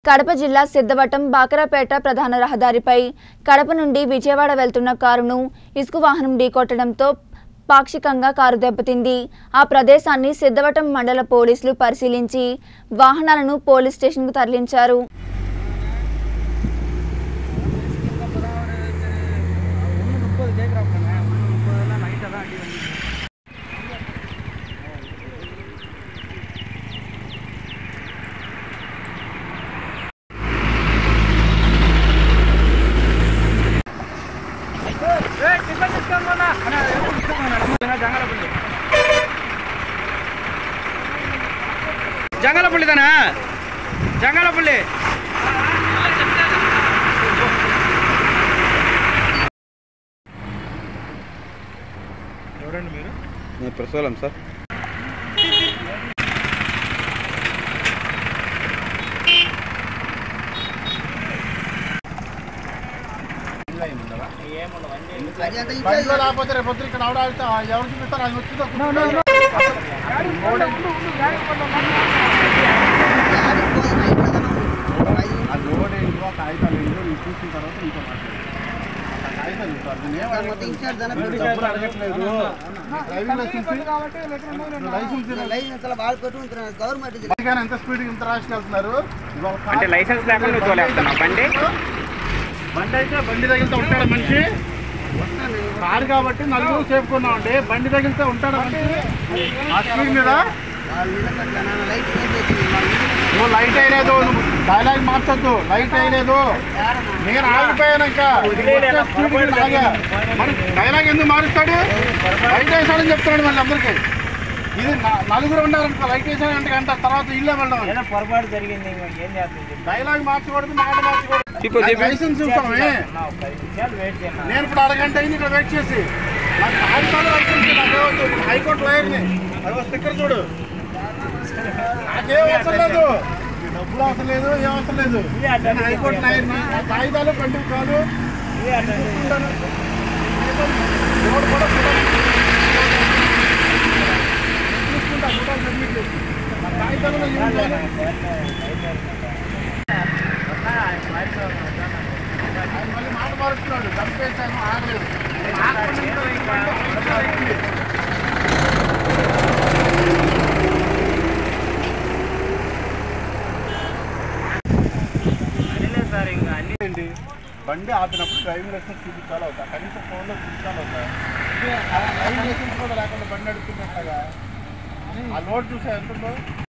కడప జిల్లా సిద్ధవటం బాకరాపేట ప్రధాన రహదారిపై కడప నుండి విజయవాడ వెళ్తున్న కారును ఇసుక వాహనం ఢీకొట్టడంతో పాక్షికంగా కారు దెబ్బతింది ఆ ప్రదేశాన్ని సిద్ధవటం మండల పోలీసులు పరిశీలించి వాహనాలను పోలీస్ స్టేషన్కు తరలించారు జంగలపల్లి దానా జంగలపల్లి ఎవరండి మీరు నేను ప్రసోలం సార్ బండిలో లేకపోతే రేపు పొద్దున ఇక్కడ ఆవిడ ఆడితే ఎవరు చూపిస్తారు ఆయన వచ్చిందో ఆ లోడ్ ఏంటో ఆ కాగితాలు ఏంటో నువ్వు చూసిన తర్వాత నీతో మాట్లాడు ఆ కాగితాలు ఇస్తారు నేను ఏం డబ్బులు అడగట్లేదు డ్రైవింగ్ లైసెన్స్ లైసెన్స్ గవర్నమెంట్ అందుకని ఎంత స్పీడ్ ఇంత రాష్ట్రం వెళ్తున్నారు ఇవాళ అంటే లైసెన్స్ లేకుండా నువ్వు తోలేస్తున్నా బండి బండి అయితే బండి తగిలితే ఉంటాడా మనిషి కారు కాబట్టి నలుగురు చేపుకున్నామండి బండి తగిలితే ఉంటాడా మనిషి ఆ స్పీడ్ మీద నువ్వు లైట్ వేయలేదు నువ్వు డైలాగ్ మార్చొద్దు లైట్ వేయలేదు నేను ఆగిపోయానంక స్పీడ్ మీద ఆగా మరి డైలాగ్ ఎందుకు మారుస్తాడు లైట్ వేసాడని చెప్తున్నాడు మళ్ళీ అందరికీ ఇది న- నలుగురు ఉండాలనుకో లైట్ వేసాడంటే గంట తర్వాత ఇల్లే వెళ్ళడం పొరపాటు జరిగింది ఏం చేస్తుంది డైలాగ్ మార్చకూడదు మాట మార్చకూడదు చెప్పు, చెప్పు. లైసెన్స్ చూస్తామే ఒక ఐదు నిమిషాలు వెయిట్ చేయను నేను ఇప్పుడు అరగంట అయింది ఇక్కడ వెయిట్ చేసి నాకు కాగితాలు లైసెన్స్ నాకే వద్దు హైకోర్టు లాయర్ని అదో స్టిక్కర్ చూడు నాకేం అవసరం లేదు ఈ డబ్బులు అవసరం లేదు ఏం అవసరం లేదు నేను హైకోర్టు లాయర్ని ఆ కాగితాలు బండి కాదు చూసుకుంటాను. రోడ్డు కూడా చూడాలి. చూసుకుంటా, ఫోటోలు submit చేసి. ఆ కాగితాలు ఏం చేయాలి? ఆయన మళ్ళీ మాట మారుస్తున్నాడు చంపేశాను ఆగలేదు నేను ఆగకుండా ఇంకా ఈ బండి పరీక్ష అయింది. సార్ ఇంకా అన్ని ఏంటి బండి ఆపినప్పుడు డ్రైవింగ్ లైసెన్స్ చూపించాలి అవుతా కనీసం ఫోన్లో చూపించాలి అవుతా డ్రైవింగ్ లైసెన్స్ కూడా లేకుండా బండి నడుపుతున్నట్టుగా ఆ లోడ్ చూసా ఎంత ఉందో